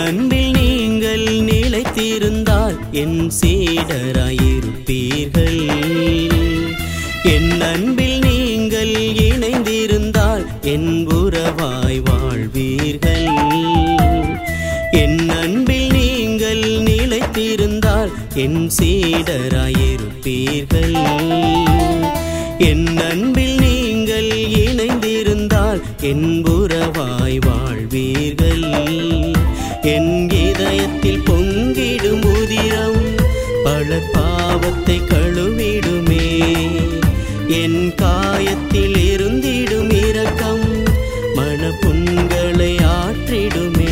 அன்பில் நீங்கள் நிலைத்திருந்தால் என் சீடராயிருப்பீர்கள் என் அன்பில் நீங்கள் இணைந்திருந்தால் என் உறவாய் வாழ்வீர்கள் என் அன்பில் நீங்கள் நிலைத்திருந்தால் என் சீடராயிருப்பீர்கள் என் அன்பில் நீங்கள் இணைந்திருந்தால் என் உறவாய் வாழ்வீர்கள் என் இதயத்தில் பொங்கிடும் உதிரம் பல பாவத்தை கழுவிடுமே என் காயத்தில் இருந்திடும் இரக்கம் மனப்புண்களை ஆற்றிடுமே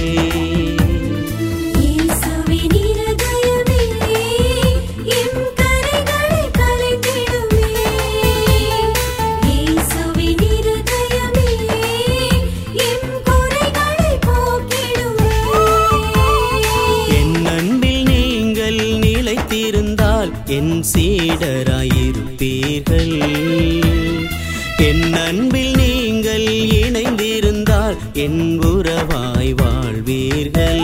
இயேசுவின் இருதயமே எம் கரைகளை கலைத்திடுமே இயேசுவின் இருதயமே எம் குறைகளை போக்கிடுமே என் அன்பில் நீங்கள் நிலைத்திருந்தால் என் சீடராயிருப்பீர்கள் என் அன்பில் நீங்கள் இணைந்திருந்தால் என் உறவாய் வாழ்வீர்கள்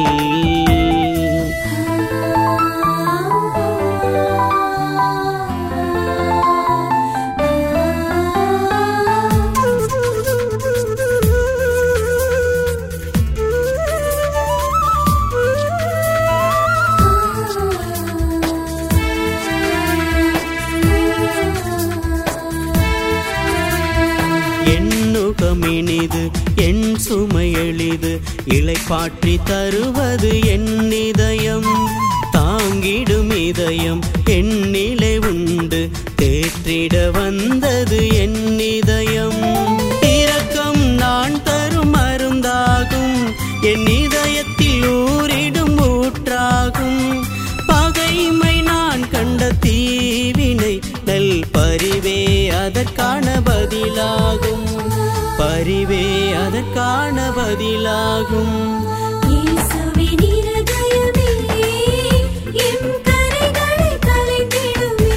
எண்ணுகமினிது என் சுமை எளிது இளைப்பாற்றி தருவது என் இதயம் தாங்கிடும் இதயம் என் நிலை உண்டு தேற்றிட வந்தது என் இதயம் இரக்கம் நான் தரும் மருந்தாகும் என் இதயத்தில் ஊரிடும் ஊற்றாகும் பகைமை நான் கண்ட தீவினை நல் பரிவே அதற்கான பதிலாகும் பரிவே அதற்கான பதிலாகும் இயேசுவின் இருதயமே எம் கரைகளை கலைத்திடுமே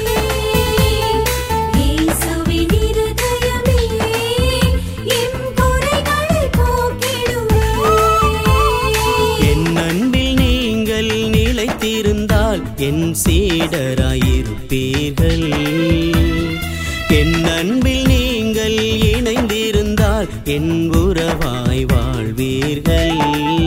இயேசுவின் இருதயமே எம் குறைகளை போக்கிடுமே என் அன்பில் நீங்கள் நிலைத்திருந்தால் என் சீடராயிருப்பீர்கள் என் அன்பில் நீங்கள் இணைந்திருந்தால் என் உறவாய் வாழ்வீர்கள்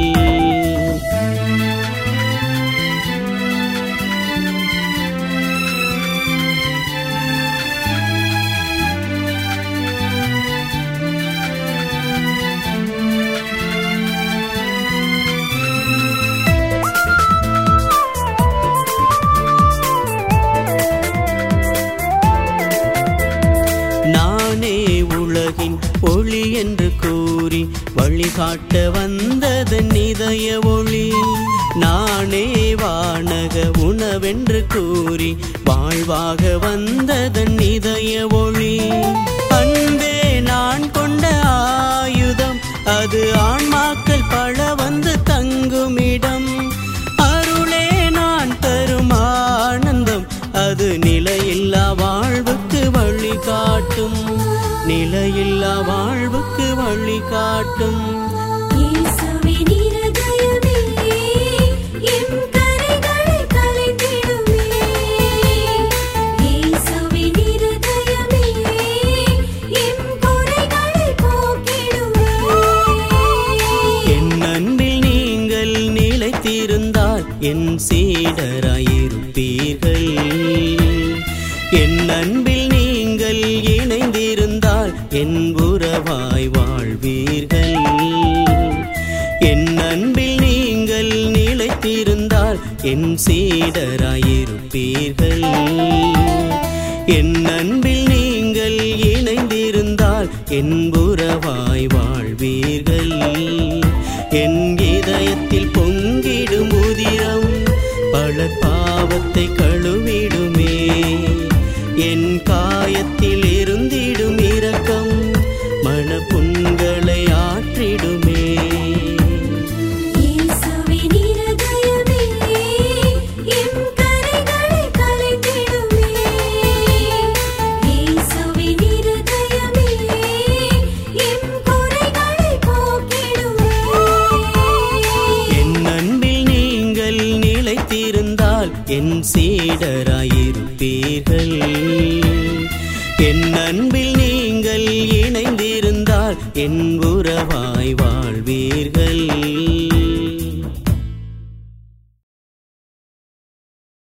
நானே உலகின் ஒளி என்று கூறி வழிகாட்ட வந்ததன் இதய ஒளி நானே வானக உணவென்று கூறி வாழ்வாக வந்ததன் இதய ஒளி அன்பே நான் கொண்ட ஆயுதம் அது ஆன்மாக்கள் பல வந்து தங்குமிடம் அருளே நான் தரும் ஆனந்தம் அது நிலையில்லா வாழ்வுக்கு வழி காட்டும் நிலையில்லா வாழ்வுக்கு வழி காட்டும் இயேசுவின் இருதயமே எம் கரைகளை கலைத்திடுமே இயேசுவின் இருதயமே எம் குறைகளை போக்கிடுமே என் அன்பில் நீங்கள் நிலைத்திருந்தால் என் சீடராயிருப்பீர்கள் என் அன்பில் நீங்கள் இணைந்திருந்தால் என் உறவாய் வாழ்வீர்கள் என் அன்பில் நீங்கள் நிலைத்திருந்தால் என் சீடராயிருப்பீர்கள் என் அன்பில் நீங்கள் இணைந்திருந்தால் என் உறவாய் வாழ்வீர்கள் என் இதயத்தில் பொங்கிடும் உதிரம் பல பாவத்தை கழுவிடுமே என் காயத்தில் இருந்திடும் இரக்கம் மனப்புண்களை ஆற்றிடுமே இயேசுவின் இருதயமே எம் கரைகளை கலைத்திடுமே இயேசுவின் இருதயமே எம் குறைகளை போக்கிடுமே என் அன்பில் சீடராயிருப்பீர்கள் என் அன்பில் நீங்கள் இணைந்திருந்தால் என் உறவாய் வாழ்வீர்கள்